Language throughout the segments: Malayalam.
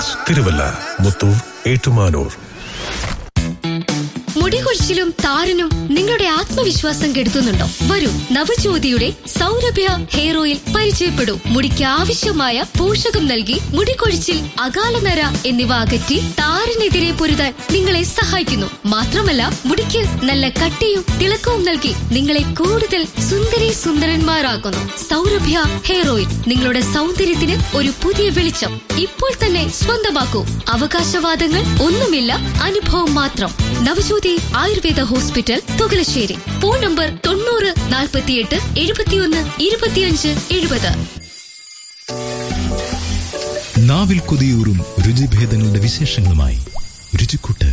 കോംപ്ലക്സ് തിരുവല്ല മുത്തൂർ ഏറ്റുമാനൂർ മുടികൊഴിച്ചിലും താരനും നിങ്ങളുടെ ആത്മവിശ്വാസം കെടുത്തുന്നുണ്ടോ വരൂ നവജ്യോതിയുടെ സൗരഭ്യ ഹെയർ ഓയിൽ പരിചയപ്പെടൂ മുടിക്ക് ആവശ്യമായ പോഷകം നൽകി മുടികൊഴിച്ചിൽ അകാലനര എന്നിവ അകറ്റി താരനെതിരെ പൊരുതാൻ നിങ്ങളെ സഹായിക്കുന്നു മാത്രമല്ല മുടിക്ക് നല്ല കട്ടിയും തിളക്കവും നൽകി നിങ്ങളെ കൂടുതൽ സുന്ദരി സുന്ദരന്മാരാക്കുന്നു സൗരഭ്യ ഹെയർ ഓയിൽ നിങ്ങളുടെ സൗന്ദര്യത്തിന് ഒരു പുതിയ വെളിച്ചം ഇപ്പോൾ തന്നെ സ്വന്തമാക്കൂ അവകാശവാദങ്ങൾ ഒന്നുമില്ല അനുഭവം മാത്രം Navajyothi Ayurveda hospital Thukalassery phone number തൊണ്ണൂറ് നാൽപ്പത്തിയെട്ട് എഴുപത്തിയൊന്ന് ഇരുപത്തിയഞ്ച് എഴുപത് നാവിൽ കൊതിയൂറും രുചിഭേദങ്ങളുടെ വിശേഷങ്ങളുമായി രുചിക്കൂട്ട്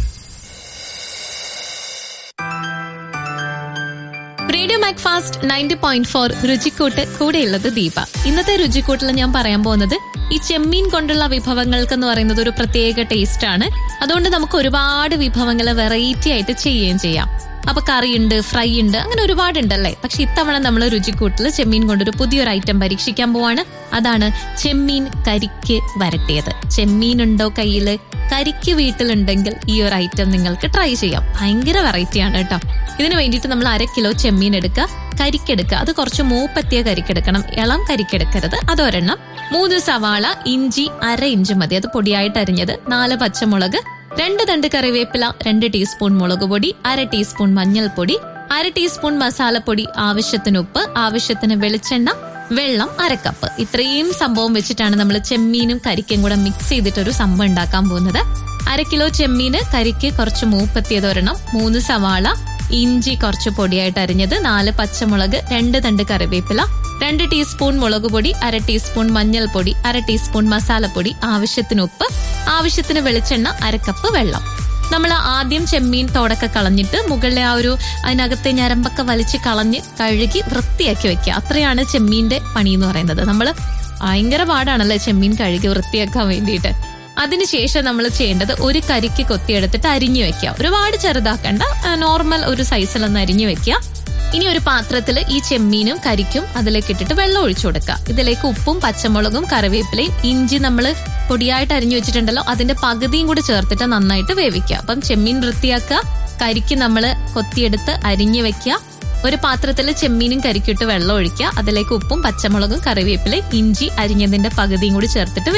radio Macfast ninety point four രുചിക്കൂട്ട് കൂടെയുള്ളത് ദീപ ഇന്നത്തെ രുചിക്കൂട്ടിൽ ഞാൻ പറയാൻ പോകുന്നത് ഈ ചെമ്മീൻ കൊണ്ടുള്ള വിഭവങ്ങൾക്ക് എന്ന് പറയുന്നത് ഒരു പ്രത്യേക ടേസ്റ്റ് ആണ് അതുകൊണ്ട് നമുക്ക് ഒരുപാട് വിഭവങ്ങൾ വെറൈറ്റി ആയിട്ട് ചെയ്യുകയും ചെയ്യാം അപ്പൊ കറിയുണ്ട് ഫ്രൈ ഉണ്ട് അങ്ങനെ ഒരുപാടുണ്ടല്ലേ പക്ഷെ ഇത്തവണ നമ്മൾ രുചിക്കൂട്ടിൽ ചെമ്മീൻ കൊണ്ടൊരു പുതിയൊരു ഐറ്റം പരീക്ഷിക്കാൻ പോവാണ് അതാണ് ചെമ്മീൻ കരിക്ക് വരട്ടിയത് ചെമ്മീൻ ഉണ്ടോ കയ്യില് കരിക്ക് വീട്ടിലുണ്ടെങ്കിൽ ഈ ഒരു ഐറ്റം നിങ്ങൾക്ക് ട്രൈ ചെയ്യാം ഭയങ്കര വെറൈറ്റി ആണ് കേട്ടോ ഇതിന് വേണ്ടിയിട്ട് നമ്മൾ അര കിലോ ചെമ്മീൻ എടുക്കുക കരിക്കെടുക്കുക അത് കുറച്ച് മൂപ്പത്തിയ കരിക്കെടുക്കണം ഇളം കരിക്കെടുക്കരുത് അതൊരെണ്ണം മൂന്ന് സവാള ഇഞ്ചി അര ഇഞ്ച് മതി അത് പൊടിയായിട്ട് അരിഞ്ഞത് നാല് പച്ചമുളക് രണ്ട് തണ്ട് കറിവേപ്പില രണ്ട് ടീസ്പൂൺ മുളക് പൊടി അര ടീസ്പൂൺ മഞ്ഞൾപ്പൊടി അര ടീസ്പൂൺ മസാലപ്പൊടി ആവശ്യത്തിന് ഉപ്പ് ആവശ്യത്തിന് വെളിച്ചെണ്ണ വെള്ളം അരക്കപ്പ് ഇത്രയും സംഭവം വെച്ചിട്ടാണ് നമ്മൾ ചെമ്മീനും കരിക്കും കൂടെ മിക്സ് ചെയ്തിട്ട് ഒരു സംഭവം ഉണ്ടാക്കാൻ പോകുന്നത് അര കിലോ ചെമ്മീന് കരിക്ക് കുറച്ച് മൂപ്പത്തിയത് ഒരെണ്ണം മൂന്ന് സവാള ഇഞ്ചി കുറച്ച് പൊടിയായിട്ട് അരിഞ്ഞത് നാല് പച്ചമുളക് രണ്ട് തണ്ട് കറിവേപ്പില രണ്ട് ടീസ്പൂൺ മുളക് പൊടി അര ടീസ്പൂൺ മഞ്ഞൾപ്പൊടി അര ടീസ്പൂൺ മസാലപ്പൊടി ആവശ്യത്തിന് ഉപ്പ് ആവശ്യത്തിന് വെളിച്ചെണ്ണ അരക്കപ്പ് വെള്ളം നമ്മൾ ആദ്യം ചെമ്മീൻ തോടൊക്കെ കളഞ്ഞിട്ട് മുകളിലെ ആ ഒരു അതിനകത്തെ ഞരമ്പൊക്കെ വലിച്ച് കളഞ്ഞ് കഴുകി വൃത്തിയാക്കി വെക്കുക അത്രയാണ് ചെമ്മീന്റെ പണി എന്ന് പറയുന്നത് നമ്മൾ ഭയങ്കര പാടാണല്ലേ ചെമ്മീൻ കഴുകി വൃത്തിയാക്കാൻ വേണ്ടിയിട്ട് അതിനുശേഷം നമ്മൾ ചെയ്യേണ്ടത് ഒരു കരിക്ക് കൊത്തിയെടുത്തിട്ട് അരിഞ്ഞു വെക്കുക ഒരുപാട് ചെറുതാക്കണ്ട നോർമൽ ഒരു സൈസിലൊന്ന് അരിഞ്ഞു വെക്കുക ഇനി ഒരു പാത്രത്തിൽ ഈ ചെമ്മീനും കരിക്കും അതിലേക്ക് ഇട്ടിട്ട് വെള്ളം ഒഴിച്ചു കൊടുക്കുക ഇതിലേക്ക് ഉപ്പും പച്ചമുളകും കറിവേപ്പിലയും ഇഞ്ചി നമ്മൾ പൊടിയായിട്ട് അരിഞ്ഞു വെച്ചിട്ടുണ്ടല്ലോ അതിന്റെ പകുതിയും കൂടി ചേർത്തിട്ട് നന്നായിട്ട് വേവിക്കുക അപ്പം ചെമ്മീൻ വൃത്തിയാക്കുക കരിക്ക് നമ്മൾ കൊത്തിയെടുത്ത് അരിഞ്ഞു വെക്കുക ഒരു പാത്രത്തിൽ ചെമ്മീനും കരിക്കിട്ട് വെള്ളം ഒഴിക്കുക അതിലേക്ക് ഉപ്പും പച്ചമുളകും കറിവേപ്പിലയും ഇഞ്ചി അരിഞ്ഞതിന്റെ പകുതിയും കൂടി ചേർത്തിട്ട്